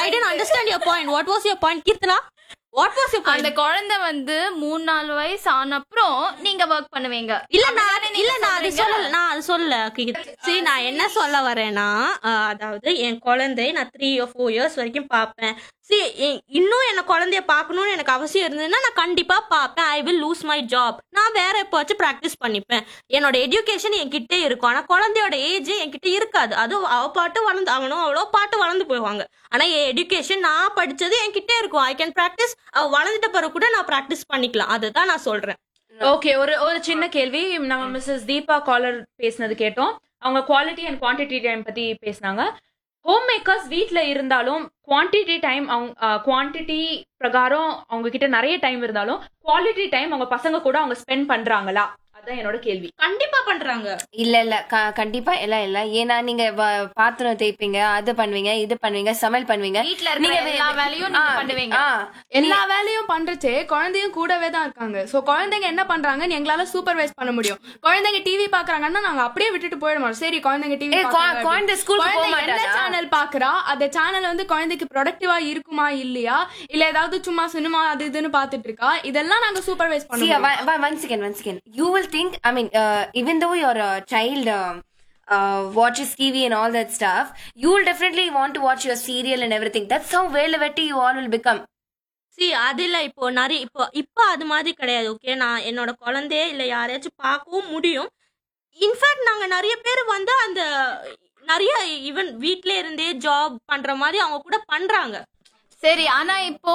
I don't understand your point what was your point Keerthana what was your அந்த point குழந்தை வந்து மூணு நாலு வயசு ஆன அப்புறம் நீங்க ஒர்க் பண்ணுவீங்க இல்ல நான் அப்படிதானே நீங்க இல்ல நான் அது சொல்றீங்க? சொல்லல நான் அது சொல்லல சரி நான் என்ன சொல்ல வரேன்னா அஹ், அதாவது என் குழந்தை நான் த்ரீ ஓ ஃபோர் இயர்ஸ் வரைக்கும் பார்ப்பேன் சரி இன்னும் என்ன குழந்தைய பார்க்கணும்னு எனக்கு அவசியம் இருந்ததுன்னா நான் கண்டிப்பா பார்ப்பேன் I will lose my job நான் வேற எப்போச்சும் ப்ராக்டிஸ் பண்ணிப்பேன் என்னோட எஜுகேஷன் என்கிட்ட இருக்கும் ஆனா குழந்தையோட ஏஜ் என்கிட்ட இருக்காது அதுவும் அவ பாட்டு வளர்ந்து அவனும் அவ்வளோ பாட்டு வளர்ந்து போயிடுவாங்க ஆனா என் எஜுகேஷன் நான் படிச்சது என்கிட்ட இருக்கும் ஐ கேன் ப்ராக்டிஸ் அவ வளர்ந்துட்ட பிறகு கூட நான் ப்ராக்டிஸ் பண்ணிக்கலாம் அதுதான் நான் சொல்றேன் ஓகே ஒரு ஒரு சின்ன கேள்வி நம்ம மிஸ்ஸஸ் தீபா காலர் பேசினது கேட்டோம் அவங்க குவாலிட்டி அண்ட் குவான்டிட்டி டைம் பத்தி பேசினாங்க ஹோம் மேக்கர்ஸ் வீட்ல இருந்தாலும் குவான்டிட்டி டைம் அவங்க குவான்டிட்டி பிரகாரம் அவங்க கிட்ட நிறைய டைம் இருந்தாலும் குவாலிட்டி டைம் அவங்க பசங்க கூட அவங்க ஸ்பெண்ட் பண்றாங்களா அதான் என்னோட கேள்வி கண்டிப்பா பண்றாங்க இல்ல இல்ல க- கண்டிப்பா எல்லாம் இல்ல ஏன்னா நீங்க வ- பாத்திரம் தேய்ப்பீங்க அது பண்ணுவீங்க இது பண்ணுவீங்க சமையல் பண்ணுவீங்க வீட்ல இருக்கிற வே- எல்லா வேலையும் நீங்க ஆ, பண்ணுவீங்க. ஆ. எல்லா வேலையும் பண்றச்சே குழந்தையும் கூடவே தான் இருக்காங்க சோ குழந்தைங்க என்ன பண்றாங்கன்னு எங்களால சூப்பர்வைஸ் பண்ண முடியும் குழந்தைங்க டிவி பாக்குறாங்கன்னா நாங்க அப்படியே விட்டுட்டு போயிட மாட்டோம் சரி குழந்தைங்க டிவி ஏய், குழ- குழந்தை ஸ்கூலுக்கு போக என்ன மாட்டாளா? சேனல் பாக்குறா அந்த சேனல் வந்து குழந்தைக்கு ப்ரொடக்டிவா இருக்குமா இல்லையா இல்ல ஏதாவது சும்மா சினிமா அது இதுன்னு பாத்துட்டு இருக்கா இதெல்லாம் நாங்க சூப்பர்வைஸ் See, பண்ணுவோம் uh, one, one second, one second. You will think, I mean, uh, even though your uh, child um, uh, watches TV and all that stuff, you will definitely want to watch your serial and everything. That's how velvety you all will become. See அது இல்ல இப்போ நிறைய இப்போ இப்போ அது மாதிரி கிடையாது okay நான் என்னோட குழந்தைய இல்ல யாரையாச்சும் பார்க்கவும் முடியும் இன்ஃபேக்ட் நாங்க நிறைய பேர் வந்து அந்த நிறைய ஈவன் வீட்ல இருந்தே ஜாப் பண்ற மாதிரி அவங்க கூட பண்றாங்க சரி ஆனா இப்போ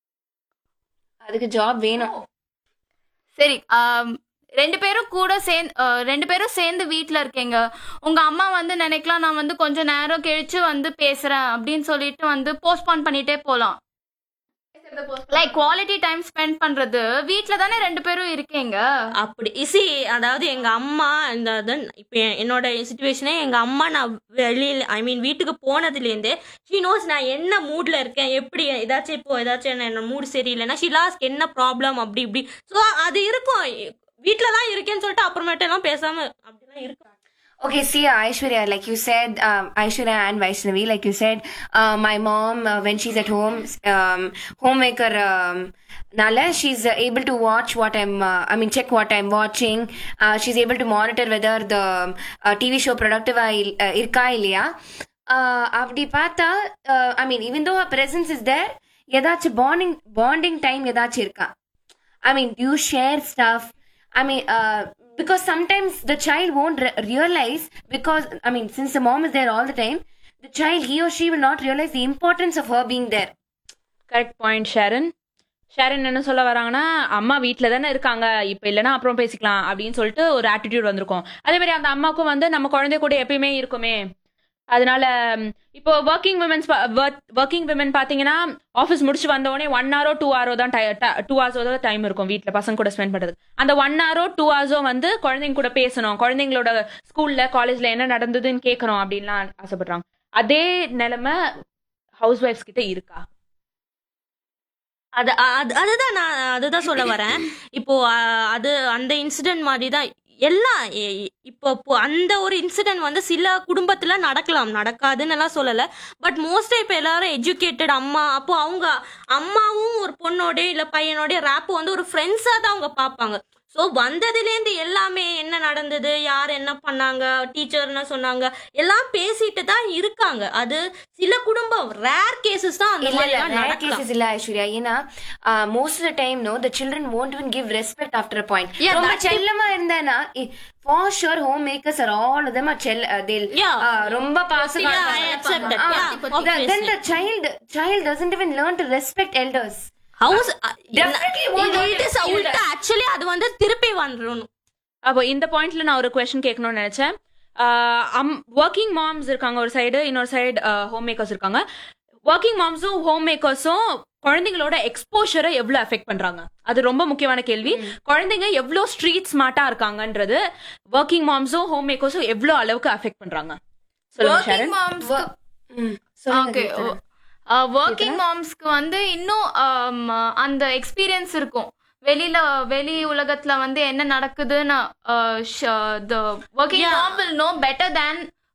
அதுக்கு ஜாப் வேணும் சரி ஆம், ரெண்டு பேரும் கூட சேர்ந்து ரெண்டு பேரும் சேர்ந்து வீட்ல இருக்கீங்க உங்க அம்மா வந்து நினைக்கலாம் நான் வந்து கொஞ்ச நேரம் கழிச்சு வந்து பேசுறேன் அப்படின்னு சொல்லிட்டு வந்து போஸ்ட்போன் பண்ணிட்டே போலாம் லைக் குவாலிட்டி டைம் ஸ்பெண்ட் பண்றது வீட்ல தானே ரெண்டு பேரும் இருக்கீங்க அப்படி சி அதாவது எங்க அம்மா இந்த இது இப்போ எ- என்னோட சுச்சுவேஷனே எங்க அம்மா நான் வெளியில ஐ மீன் வீட்டுக்கு போனதுலேருந்தே ஷீ நோஸ் நான் என்ன மூட்ல இருக்கேன் எப்படி ஏதாச்சும் இப்போ ஏதாச்சும் என்ன- என்னோட மூட் சரியில்லைன்னா ஷி லாஸ்க் என்ன ப்ராப்ளம் அப்படி இப்படி ஸோ அது இருக்கும் வீட்டில் தான் இருக்கேன்னு சொல்லிட்டு அப்புறமேட்டு எல்லாம் பேசாம அப்படிலாம் இருக்கும் Okay, see, Aishwarya, like you said, um, Aishwarya and Vaishnavi, like you said, uh, my mom, uh, when she's at home, um, homemaker, um, Nala, she's uh, able to watch what I'm, uh, I mean, check what I'm watching. Uh, she's able to monitor whether the uh, TV show productive uh, இருக்கா இல்லையா Uh, அப்படி பார்த்தா ஐ மீன் even though her presence is there ஏதாச்சும் bonding bonding time ஏதாச்சும் இருக்கா I mean, you share stuff. I mean, uh, because sometimes the child won't re- realize because I mean, since the mom is there all the time, the child he or she will not realize the importance of her being there. Correct point Sharan Sharan என்ன சொல்ல வராங்கன்னா அம்மா வீட்டில் தானே இருக்காங்க இப்போ இல்லைன்னா அப்புறம் பேசிக்கலாம் அப்படின்னு சொல்லிட்டு ஒரு ஆட்டிடியூட் வந்திருக்கும் அதே மாதிரி அந்த அம்மாவுக்கும் வந்து நம்ம குழந்தை கூட எப்பயுமே இருக்குமே அதனால ம், இப்போ ஒர்க்கிங் விமன்ஸ் ஒர்க்கிங் விமன் பார்த்தீங்கன்னா ஆஃபீஸ் முடிச்சு வந்த உடனே ஒன் ஹவரோ டூ ஹவரோ தான் டூ ஹவர்ஸோ தான் டைம் இருக்கும் வீட்டில் பசங்க கூட ஸ்பெண்ட் பண்ணுறது அந்த ஒன் ஹவரோ டூ ஹவர்ஸோ வந்து குழந்தைங்க கூட பேசணும் குழந்தைங்களோட ஸ்கூல்ல காலேஜ்ல என்ன நடந்ததுன்னு கேட்கணும் அப்படின்லாம் ஆசைப்படுறாங்க அதே நிலைமை ஹவுஸ் ஒய்ஃப்ஸ் கிட்ட இருக்கா அது அது அதுதான் நான் அதுதான் சொல்ல வரேன் இப்போ அஹ், அது அந்த இன்சிடென்ட் மாதிரி தான் எல்லாம் எ- இப்போ இப்போ அந்த ஒரு இன்சிடென்ட் வந்து சில குடும்பத்துல நடக்கலாம் நடக்காதுன்னு எல்லாம் சொல்லல பட் மோஸ்டா இப்போ எல்லாரும் எஜுகேட்டட் அம்மா அப்போ அவங்க அம்மாவும் ஒரு பொண்ணோட இல்ல பையனோட ரேப் வந்து ஒரு ஃப்ரெண்ட்ஸா தான் அவங்க பார்ப்பாங்க ஸோ வந்ததுலேருந்து எல்லாமே என்ன நடந்தது யார் என்ன பண்ணாங்க டீச்சர் என்ன சொன்னாங்க எல்லாம் பேசிட்டு தான் இருக்காங்க அது சில குடும்பம் ரேர் கேசஸ் தான் அந்த இல்ல மாதிரி இல்ல எல்லாம் rare நடக்கலாம் cases இல்ல ஐஸ்வர்யா ஏன்னா most of the time no the children won't even give respect after a point Yeah, ரொம்ப that- செல்லமா இருந்தானா for sure home makers are all of them are செல்ல uh, they'll Yeah. uh, ரொம்ப பாசமா Yeah, I accept that. Ah, Yeah, then- then obviously. the child child doesn't even learn to respect elders house Definitely won't want it to is feel உல்டா that. Actually அது வந்து திருப்பி வந்துடும் அப்போ இந்த பாயிண்ட்ல நான் ஒரு கொஸ்டின் கேட்கணும்னு நினைச்சேன் ஒர்க்கிங் மாம்ஸ் இருக்காங்க ஒரு சைடு இன்னொரு சைடு ஹோம் மேக்கர்ஸ் இருக்காங்க ஒர்க்கிங் மாம்ஸும் ஹோம் மேக்கர்ஸும் குழந்தைங்களோட எக்ஸ்போஷரை எவ்வளவு அஃபெக்ட் பண்றாங்க அது ரொம்ப முக்கியமான கேள்வி குழந்தைங்க எவ்வளவு ஸ்ட்ரீட் ஸ்மார்ட்டா இருக்காங்கன்றது ஒர்க்கிங் மாம்ஸும் ஹோம் மேக்கர்ஸும் எவ்வளவு அளவுக்கு அஃபெக்ட் பண்றாங்க சொல்லுங்க ஒர்க்கிங் ஷாரன் மாம்ஸ்க்கு ம், சொல்லுங்க ஓகே கீர்த்தனா. ஒர்க்கிங் மாம்ஸ்க்கு வந்து இன்னும் um, அந்த எக்ஸ்பீரியன்ஸ் இருக்கும் வெளியில வெளி உலகத்துல வந்து என்ன நடக்குதுன்னு working Yeah. Mom will know better than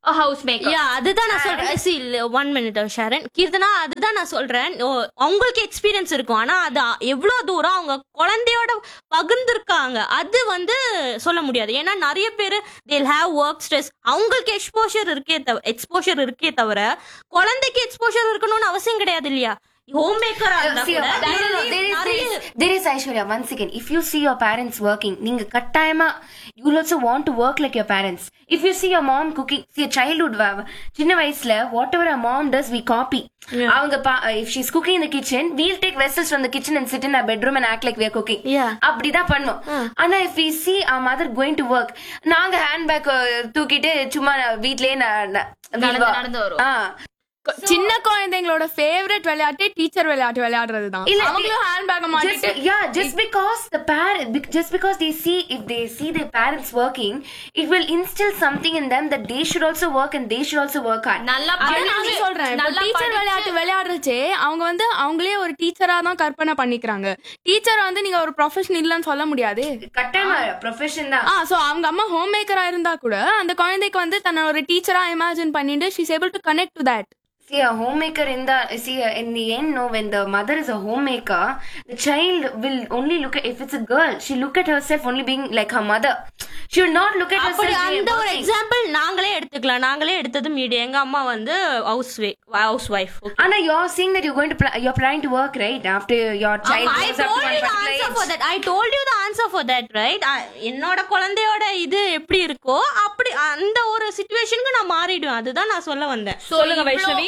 house maker yeah அதுதான் நான் சொல்றேன் see one minute Sharan Keerthana அதுதான் நான் சொல்றேன் ஓ, அவங்களுக்கு எக்ஸ்பீரியன்ஸ் இருக்கும் ஆனா அது எவ்வளவு தூரம் அவங்க குழந்தையோட பகிர்ந்திருக்காங்க அது வந்து சொல்ல முடியாது ஏன்னா நிறைய பேர் தேல் ஹேவ் ஒர்க் ஸ்ட்ரெஸ் அவங்களுக்கு எக்ஸ்போஷர் இருக்கே தவிர எக்ஸ்போஷர் இருக்கே தவிர குழந்தைக்கு எக்ஸ்போஷர் இருக்கணும்னு அவசியம் கிடையாது இல்லையா ஹோம் மேக்கரா இருந்தா See, கூட no, no, no, there is, there is, there is Aishwarya. One second. If you see your parents working, நீங்க கட்டாயமா you will also want to work like your parents. If you see your mom cooking, see a childhood வ- சின்ன வயசுல whatever our mom does, we copy. அவங்க பா- if she's cooking in the kitchen, we'll take vessels from the kitchen and sit in our bedroom and act like we are cooking. Yeah. அப்படிதான் பண்ணோம் ஆனா if we see our mother going to work, நாங்க handbag தூக்கிட்டு சும்மா வீட்லயே ந- ந- நடந்து we- நடந்து வருவோம். ஆ. கொ- சின்ன குழந்தைங்களோட ஃபேவரட் விளையாட்டு டீச்சர் விளையாட்டு விளையாடுறது தான் இல்ல, அவங்களும் ஹேண்ட் பேக்க just, மாட்டிட்டு yeah just because the parent just because they see if they see their parents working it will instill something in them that they should also work and they should also work hard நல்லா அதான் படிச்சு, நானும் சொல்றேன் இப்போ நல்லா teacher படிச்சு- விளையாட்டு விளையாடுறச்சே அவங்க வந்து அவங்களே ஒரு டீச்சரா தான் கற்பனை பண்ணிக்கிறாங்க டீச்சர் வந்து நீங்க ஒரு ப்ரொஃபஷன் இல்லைன்னு சொல்ல முடியாது கட்டாயமா ப்ரொஃபஷன் தான் ஆ சோ அவங்க அம்மா ஹோம் மேக்கரா இருந்தா கூட அந்த குழந்தைக்கு வந்து தன்னை ஒரு டீச்சரா இமேஜின் பண்ணிட்டு she's able to connect to that see a homemaker in the see uh, in the end no when the mother is a homemaker the child will only look at if it's a girl she look at herself only being like her mother she will not look at அப்படி herself அந்த ஒரு working. Example நாங்களே எடுத்துக்கலாம் நாங்களே எடுத்தது media எங்க அம்மா வந்து house housewife Anna, you're saying that you're going to pl- you're planning to work right after your child I grows up to told one you the particular answer age. for that. I told you the answer for that, right? I- என்னோட குழந்தையோட இது எப்படி இருக்கோ அப்படி அந்த ஒரு சுச்சுவேஷனுக்கு நான் மாறிடுவேன் அதுதான் நான் சொல்ல வந்தேன் சொல்லுங்க வைஷ்ணவி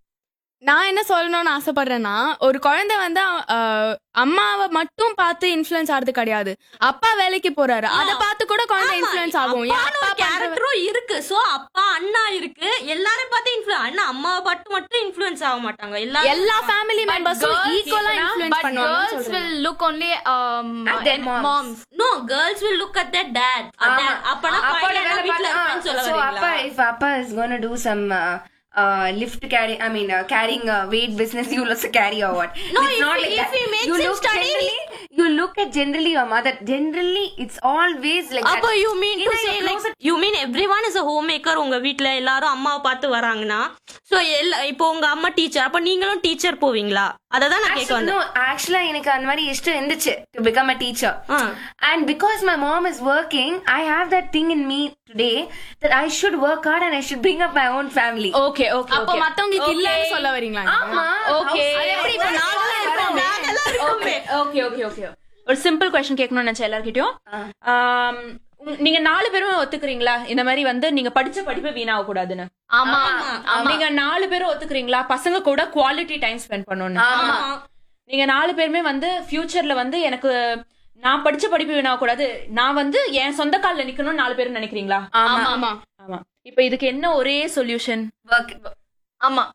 நான் என்ன சொல்லணும்னு ஆசைப்படுறேன்னா ஒரு குழந்தை வந்து அஹ், அம்மாவை மட்டும் பார்த்து இன்ஃபுளுன்ஸ் ஆறது கிடையாது அப்பா வேலைக்கு போறாரு அதை பார்த்து கூட குழந்தை இன்ஃபுளுன்ஸ் ஆகும் என் அப்பான்னு அப்பா ஒரு கேரக்டரும் இருக்கு சோ அப்பா அண்ணா இருக்கு எல்லாரும் பார்த்து இன்ஃபுளு அண்ணா அம்மாவை பார்த்து மட்டும் இன்ஃபுளுன்ஸ் ஆக மாட்டாங்க எல்லாரும் எல்லா ஃபேமிலி மெம்பர்ஸும் ஈக்குவலா இன்ஃபுளுன்ஸ் but பண்ணுவாங்க girls will look only um, At their and moms. moms. No girls will look at that dad ஆமா. அப்பனா அப்பாவோட பையன் வேலை வீட்ல பார்த்து- இருப்பான்னு சொல்ல so வரீங்களா அப்பா if appa is going to do some uh, uh, lift carry i mean uh, carrying uh, weight business you will also carry or what No, it's if not he- like if that. he makes you him look study- generally you look at generally your mother generally it's always like அப்போ that you mean to ஏன்னா say you're like closer- you mean everyone is a home maker உங்க வீட்ல எல்லாரும் அம்மாவை பார்த்து வராங்கன்னா so எல்லா இப்போ உங்க அம்மா டீச்சர் அப்ப நீங்களும் டீச்சர் போவீங்களா அத தான் நான் கேட்க Actually, வந்தேன் no actually எனக்கு அந்த மாதிரி இஷ்டம் இருந்துச்சு to become a teacher ah. and because my mom is working i have that thing in me today that i should work hard and i should bring up my own family okay okay அப்போ மத்தவங்களுக்கு இல்லன்னு சொல்ல வரீங்களா நீங்க? ஆமா Okay. House- எப்படி இப்ப நாங்களே இருக்கோம், நாங்கெல்லாம் இருக்கோமே. ஓகே ஓகே ஓகே ஒரு சிம்பிள் கொஸ்டின் கேட்கணும்னு நினைச்சேன் எல்லார்கிட்டயும் ஆம், உங்க- நீங்க நாலு பேரும் ஒத்துக்கிறீங்களா இந்த மாதிரி வந்து நீங்க படிச்ச படிப்பு வீணாக கூடாதுன்னு ஆமா நீங்க நாலு பேரும் ஒத்துக்கிறீங்களா பசங்க கூட குவாலிட்டி டைம் ஸ்பெண்ட் பண்ணணும்னு ஆமா நீங்க நாலு பேருமே வந்து ஃபியூச்சர்ல வந்து எனக்கு நான் படிச்ச படிப்பு வீணாக கூடாது நான் வந்து என் சொந்த கால்ல நிக்கணும்னு நாலு பேரும் நினைக்கிறீங்களா ஆமா ஆமா ஆமா இப்ப இதுக்கு என்ன ஒரே சொல்யூஷன் work ஆமா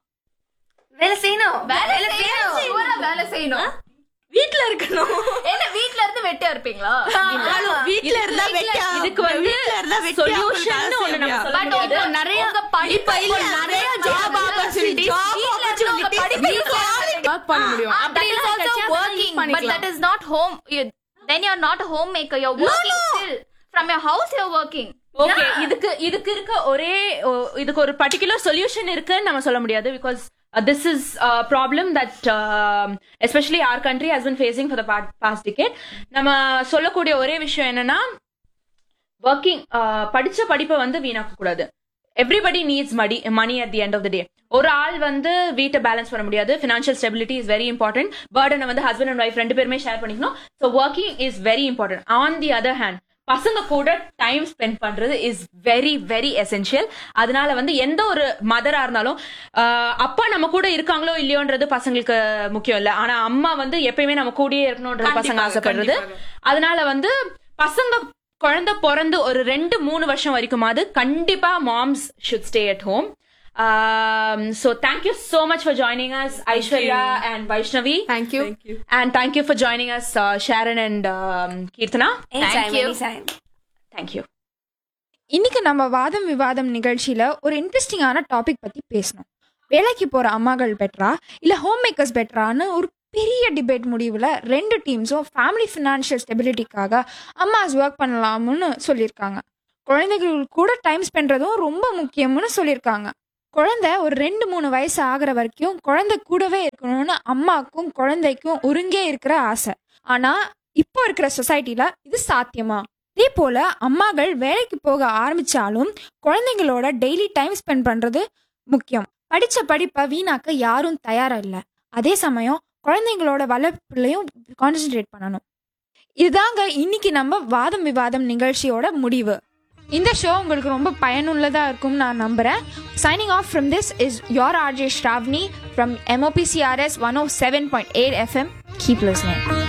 வேலை செய்யணும் வேலை செய்யணும் Sure ஆ வேலை செய்யணும் வீட்ல இருக்கணும் என்ன வீட்ல இருந்து வெட்டியா இருப்பீங்களா வீட்ல இருந்தா வெட்டியா இதுக்கு வந்து வீட்ல இருந்தா வெட்டியா சொல்யூஷன் ஒண்ணு நம்ம சொல்ல பட் முடியாது உங்க நிறைய இப்ப இல்ல நிறைய ஜாப் ஆப்பர்ச்சுனிட்டி ஜாப் ஒர்க் பண்ண முடியும் that is also working but that is not home you, then you're not a homemaker you're working still from your house you're working okay இதுக்கு இதுக்கு இருக்க ஒரே ஓ, இதுக்கு ஒரு பர்டிகுலர் சொல்யூஷன் இருக்குன்னு நம்ம சொல்ல முடியாது because this is problem that especially our country has been facing for the past decade நம்ம சொல்லக்கூடிய ஒரே விஷயம் என்னன்னா ஒர்க்கிங் படிச்ச படிப்பை வந்து வீணாக்க கூடாது எவ்ரிபடி நீட்ஸ் மடி money at the end of the day ஒரு ஆள் வந்து வீட்டை பேலன்ஸ் பண்ண முடியாது financial stability is very important பர்டனை வந்து ஹஸ்பண்ட் அண்ட் ஒய்ஃப் ரெண்டு பேருமே ஷேர் பண்ணிக்கணும் so working is very important on the other hand பசங்க கூட டைம் ஸ்பெண்ட் பண்றது இஸ் வெரி வெரி எசென்ஷியல் அதனால வந்து எந்த ஒரு மதரா இருந்தாலும் ஆஹ், அப்பா நம்ம கூட இருக்காங்களோ இல்லையோன்றது பசங்களுக்கு முக்கியம் இல்ல ஆனா அம்மா வந்து எப்பயுமே நம்ம கூடயே இருக்கணும்ன்றது பசங்க கண்டிப்பாக, ஆசைப்படுறது அதனால வந்து பசங்க குழந்தை பிறந்து ஒரு ரெண்டு மூணு வருஷம் வரைக்குமாவது கண்டிப்பா moms should stay at home so thank you so much for joining us aishwarya and vaishnavi Thank you. and thank you for joining us uh, sharon and um, kirtana anytime you. anytime thank you இன்னைக்கு நம்ம வாதம் விவாதம் நிகழ்ச்சியில ஒரு இன்ட்ரெஸ்டிங்கான topic பத்தி பேசணும் வேலைக்கு போற அம்மாக்கள் பெட்டரா இல்ல ஹோம் மேக்கர்ஸ் பெட்டரான்னு ஒரு பெரிய டிபேட் முடிவில் ரெண்டு டீம்ஸும் ஃபேமிலி ஃபினான்ஷியல் ஸ்டெபிலிட்டிக்காக அம்மாஸ் ஒர்க் பண்ணலாம்னு சொல்லியிருக்காங்க குழந்தைகள் கூட டைம் ஸ்பெண்ட்றதும் ரொம்ப முக்கியம்னு சொல்லியிருக்காங்க குழந்தை ஒரு ரெண்டு மூணு வயசு ஆகிற வரைக்கும் குழந்தை கூடவே இருக்கணும்னு அம்மாக்கும் குழந்தைக்கும் ஒருங்கே இருக்கிற ஆசை ஆனா இப்போ இருக்கிற சொசைட்டில இது சாத்தியமா இதே போல அம்மாக்கள் வேலைக்கு போக ஆரம்பிச்சாலும் குழந்தைங்களோட டெய்லி டைம் ஸ்பெண்ட் பண்றது முக்கியம் படிச்ச படிப்பை வீணாக்க யாரும் தயாரா இல்லை அதே சமயம் குழந்தைங்களோட வளர்ப்புலையும் கான்சென்ட்ரேட் பண்ணணும் இதுதாங்க இன்னைக்கு நம்ம வாதம் விவாதம் நிகழ்ச்சியோட முடிவு இந்த ஷோ உங்களுக்கு ரொம்ப பயனுள்ளதா இருக்கும்னு நான் நம்புறேன் signing off from this is your RJ Shravani from MOPCRS one o seven point eight FM keep listening